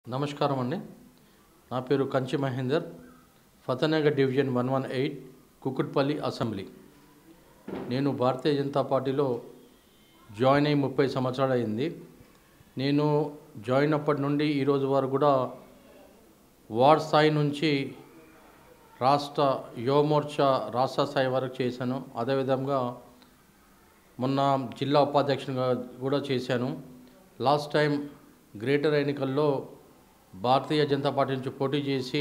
నమస్కారం అండి నా పేరు Kanchi Mahender Fatehnagar division one one eight Kukatpally assembly నేను భారతీయ జనతా పార్టీలో జాయిన్ అయ్యి ముప్పై సంవత్సరాలు అయింది నేను జాయిన్ అప్పటి నుండి ఈరోజు వరకు కూడా వార్డ్ స్థాయి నుంచి రాష్ట్ర యువమోర్చా రాష్ట్ర స్థాయి వరకు చేశాను అదేవిధంగా మొన్న జిల్లా ఉపాధ్యక్షునిగా కూడా చేశాను లాస్ట్ టైం గ్రేటర్ ఎన్నికల్లో భారతీయ జనతా పార్టీ నుంచి పోటీ చేసి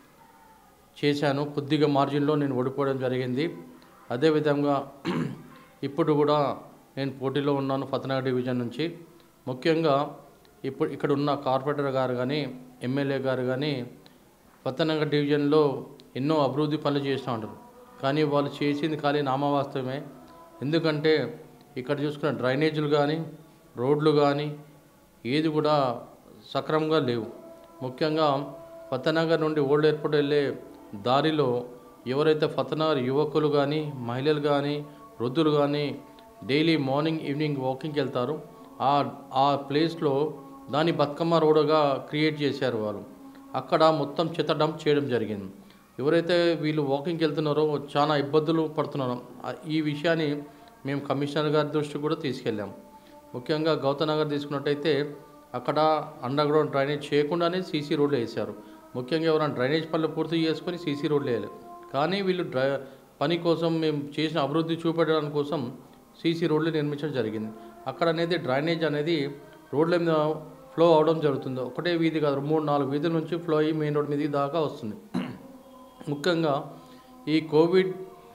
చేశాను కొద్దిగా మార్జిన్లో నేను ఓడిపోవడం జరిగింది అదేవిధంగా ఇప్పుడు కూడా నేను పోటీలో ఉన్నాను ఫతనగర్ డివిజన్ నుంచి ముఖ్యంగా ఇప్పుడు ఇక్కడ ఉన్న కార్పొరేటర్ గారు కానీ ఎమ్మెల్యే గారు కానీ ఫతనగర్ డివిజన్లో ఎన్నో అభివృద్ధి పనులు చేస్తూ ఉంటారు కానీ వాళ్ళు చేసింది ఖాళీ నామవాస్తవమే ఎందుకంటే ఇక్కడ చూసుకున్న డ్రైనేజీలు కానీ రోడ్లు కానీ ఏది కూడా సక్రమంగా లేవు ముఖ్యంగా ఫతనగర్ నుండి ఓల్డ్ ఎయిర్పోర్ట్ వెళ్ళే దారిలో ఎవరైతే ఫతనగర్ యువకులు కానీ మహిళలు కానీ వృద్ధులు కానీ డైలీ మార్నింగ్ ఈవినింగ్ వాకింగ్కి వెళ్తారు ఆ ఆ ప్లేస్లో దాని బతుకమ్మ రోడ్డుగా క్రియేట్ చేశారు వాళ్ళు అక్కడ మొత్తం చెత్త డంప్ చేయడం జరిగింది ఎవరైతే వీళ్ళు వాకింగ్కి వెళ్తున్నారో చాలా ఇబ్బందులు పడుతున్నారో ఆ- ఈ విషయాన్ని మేము కమిషనర్ గారి దృష్టికి కూడా తీసుకెళ్ళాం ముఖ్యంగా గౌతమ్ నగర్ తీసుకున్నట్టయితే అక్కడ అండర్ గ్రౌండ్ డ్రైనేజ్ చేయకుండానే సీసీ రోడ్లు వేశారు ముఖ్యంగా ఎవరైనా డ్రైనేజ్ పనులు పూర్తి చేసుకొని సీసీ రోడ్లు వేయాలి కానీ వీళ్ళు డ్రై పని కోసం మేము చేసిన అభివృద్ధి చూపెట్టడానికి కోసం సీసీ రోడ్లు నిర్మించడం జరిగింది అక్కడ అనేది డ్రైనేజ్ అనేది రోడ్ల మీద ఫ్లో అవడం జరుగుతుంది ఒకటే వీధి కాదు మూడు నాలుగు వీధుల నుంచి ఫ్లో అయ్యి మెయిన్ రోడ్ మీదకి దాకా వస్తుంది ముఖ్యంగా ఈ కోవిడ్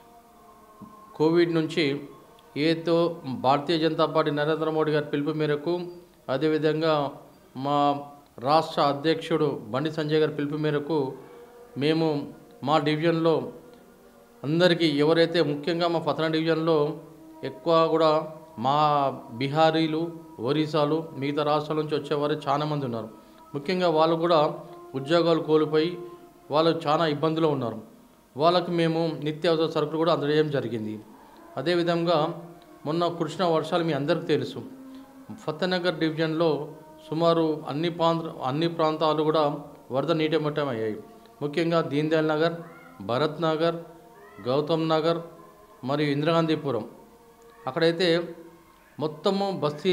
కోవిడ్ నుంచి ఏతో భారతీయ జనతా పార్టీ నరేంద్ర మోడీ గారి పిలుపు మేరకు అదేవిధంగా మా రాష్ట్ర అధ్యక్షుడు బండి సంజయ్ గారి పిలుపు మేరకు మేము మా డివిజన్లో అందరికీ ఎవరైతే ముఖ్యంగా మా పతన డివిజన్లో ఎక్కువ కూడా మా బీహారీలు ఒరిస్సాలు మిగతా రాష్ట్రాల నుంచి వచ్చేవారు చాలా మంది ఉన్నారు ముఖ్యంగా వాళ్ళు కూడా ఉద్యోగాలు కోల్పోయి వాళ్ళు చాలా ఇబ్బందులో ఉన్నారు వాళ్ళకి మేము నిత్యావసర సరుకులు కూడా అందజేయడం జరిగింది అదేవిధంగా మొన్న కురిసిన వర్షాలు మీ అందరికీ తెలుసు ఫతనగర్ డివిజన్లో సుమారు అన్ని ప్రాంత అన్ని ప్రాంతాలు కూడా వరద నీటిమట్టం అయ్యాయి ముఖ్యంగా దీన్ దయాళ్ నగర్ భరత్ నగర్ గౌతమ్ నగర్ మరియు ఇందిరాగాంధీపురం అక్కడైతే మొత్తము బస్తీ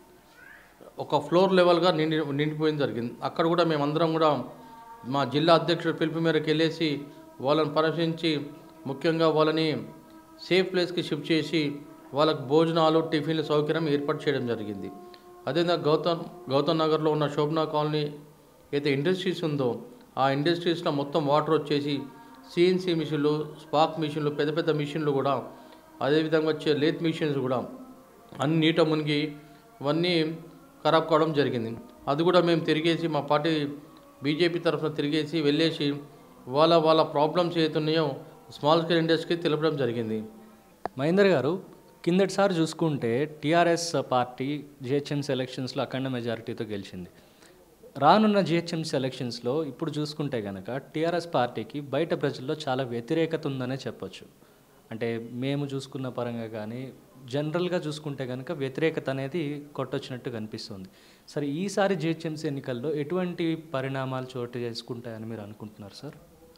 ఒక ఫ్లోర్ లెవెల్గా నిండి నిండిపోయింది జరిగింది అక్కడ కూడా మేమందరం కూడా మా జిల్లా అధ్యక్షుడు పిలుపు మేరకు వెళ్ళేసి వాళ్ళని పరీక్షించి ముఖ్యంగా వాళ్ళని సేఫ్ ప్లేస్కి షిఫ్ట్ చేసి వాళ్ళకి భోజనాలు టిఫిన్ల సౌకర్యం ఏర్పాటు చేయడం జరిగింది అదేవిధంగా గౌతమ్ గౌతమ్ నగర్లో ఉన్న శోభనా కాలనీ అయితే ఇండస్ట్రీస్ ఉందో ఆ ఇండస్ట్రీస్లో మొత్తం వాటర్ వచ్చేసి సిఎన్సీ మిషన్లు స్పార్క్ మిషన్లు పెద్ద పెద్ద మిషన్లు కూడా అదేవిధంగా వచ్చే లేత్ మిషన్స్ కూడా అన్ని నీట మునిగి ఇవన్నీ ఖరాబ్ కావడం జరిగింది అది కూడా మేము తిరిగేసి మా పార్టీ బీజేపీ తరఫున తిరిగేసి వెళ్ళేసి వాళ్ళ వాళ్ళ ప్రాబ్లమ్స్ ఏతున్నాయో స్మాల్ స్కేల్ ఇండస్ట్రీకి తెలపడం జరిగింది మహేందర్ గారు కిందటిసారి చూసుకుంటే టీఆర్ఎస్ పార్టీ జిహెచ్ఎంసీ ఎలక్షన్స్లో అఖండ మెజారిటీతో గెలిచింది రానున్న జిహెచ్ఎంసీ ఎలక్షన్స్లో ఇప్పుడు చూసుకుంటే కనుక టీఆర్ఎస్ పార్టీకి బయట ప్రజల్లో చాలా వ్యతిరేకత ఉందనే చెప్పొచ్చు అంటే మేము చూసుకున్న పరంగా కానీ జనరల్గా చూసుకుంటే కనుక వ్యతిరేకత అనేది కొట్టొచ్చినట్టు కనిపిస్తుంది సరే ఈసారి జిహెచ్ఎంసీ ఎన్నికల్లో ఎటువంటి పరిణామాలు చోటు చేసుకుంటాయని మీరు అనుకుంటున్నారు సార్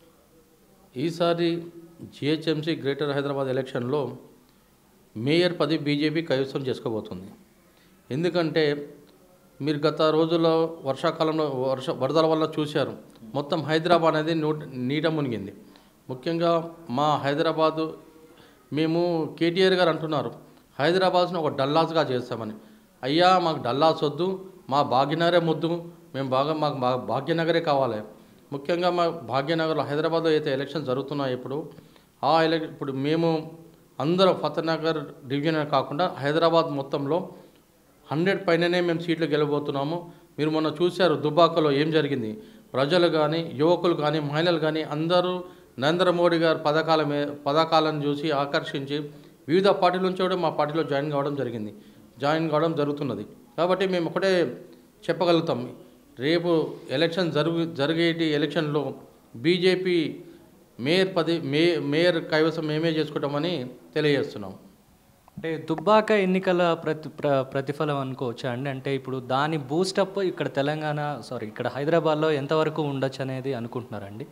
ఈసారి జిహెచ్ఎంసీ గ్రేటర్ హైదరాబాద్ ఎలక్షన్లో మేయర్ పదవి బీజేపీ కైవసం చేసుకోబోతుంది ఎందుకంటే మీరు గత రోజుల్లో వర్షాకాలంలో వర్ష వరదల వల్ల చూశారు మొత్తం హైదరాబాద్ అనేది నూట నీట మునిగింది ముఖ్యంగా మా హైదరాబాదు మేము కేటీఆర్ గారు అంటున్నారు హైదరాబాద్ను ఒక డల్లాస్గా చేస్తామని అయ్యా మాకు డల్లాస్ వద్దు మా భాగ్యనగరే ముద్దు మేము బాగా మాకు బా- భాగ్యనగరే కావాలి ముఖ్యంగా మా భాగ్యనగర్లో హైదరాబాద్లో అయితే ఎలక్షన్ జరుగుతున్నాయి ఇప్పుడు ఆ ఎలక్ ఇప్పుడు మేము అందరం ఫతనగర్ డివిజన్ కాకుండా హైదరాబాద్ మొత్తంలో హండ్రెడ్ పైననే మేము సీట్లు గెలవబోతున్నాము మీరు మొన్న చూశారు దుబాకలో ఏం జరిగింది ప్రజలు కానీ యువకులు కానీ మహిళలు కానీ అందరూ నరేంద్ర మోడీ గారి పథకాల మే పథకాలను చూసి ఆకర్షించి వివిధ పార్టీల నుంచి కూడా మా పార్టీలో జాయిన్ కావడం జరిగింది జాయిన్ కావడం జరుగుతున్నది కాబట్టి మేము ఒకటే చెప్పగలుగుతాం రేపు ఎలక్షన్ జరుగు జరిగేటి ఎలక్షన్లో బీజేపీ మేయర్ పది మే మేయర్ కైవసం మేమే చేసుకుంటామని తెలియజేస్తున్నాం అంటే దుబ్బాక ఎన్నికల ప్రతి ప్ర ప్రతిఫలం అనుకోవచ్చా అండి అంటే ఇప్పుడు దాని బూస్టప్ ఇక్కడ తెలంగాణ సారీ ఇక్కడ హైదరాబాద్లో ఎంతవరకు ఉండొచ్చు అనేది అనుకుంటున్నారండి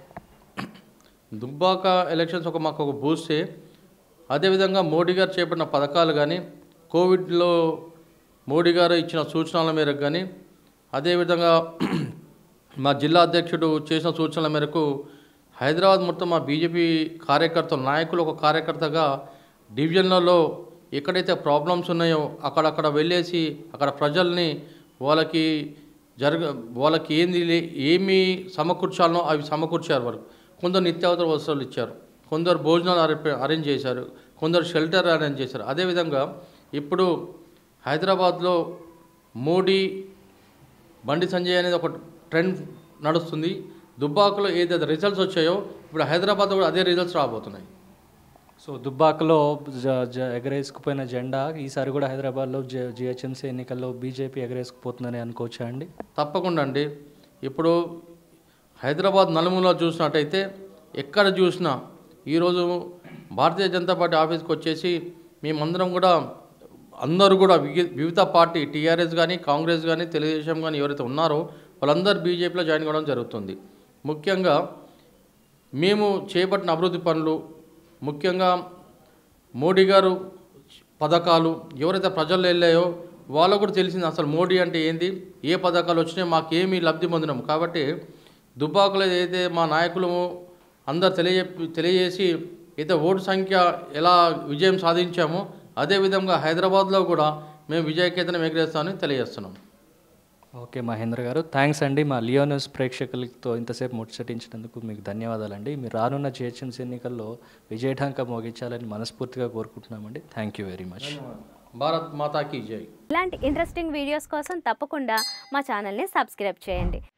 దుబ్బాక ఎలక్షన్స్ ఒక మాకు ఒక బూస్టే అదేవిధంగా మోడీ గారు చేపట్టిన పథకాలు కానీ కోవిడ్లో మోడీ గారు ఇచ్చిన సూచనల మేరకు కానీ అదేవిధంగా మా జిల్లా అధ్యక్షుడు చేసిన సూచనల మేరకు హైదరాబాద్ మొత్తం మా బీజేపీ కార్యకర్తలు నాయకులు ఒక కార్యకర్తగా డివిజన్లలో ఎక్కడైతే ప్రాబ్లమ్స్ ఉన్నాయో అక్కడక్కడ వెళ్ళేసి అక్కడ ప్రజల్ని వాళ్ళకి జరగ వాళ్ళకి ఏంది లే- ఏమి సమకూర్చాలనో అవి సమకూర్చారు వాళ్ళు కొందరు నిత్యావసర వస్తువులు ఇచ్చారు కొందరు భోజనాలు అరే- అరేంజ్ చేశారు కొందరు షెల్టర్ అరేంజ్ చేశారు అదేవిధంగా ఇప్పుడు హైదరాబాద్లో మోడీ బండి సంజయ్ అనేది ఒక ట్రెండ్ నడుస్తుంది దుబ్బాకలో ఏదైతే రిజల్ట్స్ వచ్చాయో ఇప్పుడు హైదరాబాద్లో కూడా అదే రిజల్ట్స్ రాబోతున్నాయి సో దుబ్బాకలో జ- జ- ఎగరేసుకుపోయిన జెండా ఈసారి కూడా హైదరాబాద్లో జ జిహెచ్ఎంసీ ఎన్నికల్లో బీజేపీ ఎగరేసుకుపోతుందని అనుకోవచ్చా అండి తప్పకుండా అండి ఇప్పుడు హైదరాబాద్ నలుమూల చూసినట్టయితే ఎక్కడ చూసినా ఈరోజు భారతీయ జనతా పార్టీ ఆఫీస్కి వచ్చేసి మేమందరం కూడా అందరూ కూడా విగి- వివిధ పార్టీ టీఆర్ఎస్ కానీ కాంగ్రెస్ కానీ తెలుగుదేశం కానీ ఎవరైతే ఉన్నారో వాళ్ళందరూ బీజేపీలో జాయిన్ కావడం జరుగుతుంది ముఖ్యంగా మేము చేపట్టిన అభివృద్ధి పనులు ముఖ్యంగా మోడీ గారు పథకాలు ఎవరైతే ప్రజల్లో వెళ్ళాయో వాళ్ళకు కూడా తెలిసింది అసలు మోడీ అంటే ఏంది ఏ పథకాలు వచ్చినాయో మాకేమీ లబ్ధి పొందినాం కాబట్టి దుబ్బాకులో ఏదైతే మా నాయకులు అందరు తెలియజెప్పి తెలియజేసి అయితే ఓటు సంఖ్య ఎలా విజయం సాధించామో అదేవిధంగా హైదరాబాద్లో కూడా మేము విజయకేతనం ఎగరేస్తామని తెలియజేస్తున్నాం ఓకే మహేంద్ర గారు థ్యాంక్స్ అండి మా లియోనస్ ప్రేక్షకులతో ఇంతసేపు ముచ్చటించినందుకు మీకు ధన్యవాదాలండి మీరు రానున్న జిహెచ్ఎంసీ ఎన్నికల్లో విజయఢంక మోగించాలని మనస్ఫూర్తిగా కోరుకుంటున్నామండి thank you very much Bharat మాతాకి జై ఇలాంటి ఇంట్రెస్టింగ్ వీడియోస్ కోసం తప్పకుండా మా ఛానల్ని సబ్స్క్రైబ్ చేయండి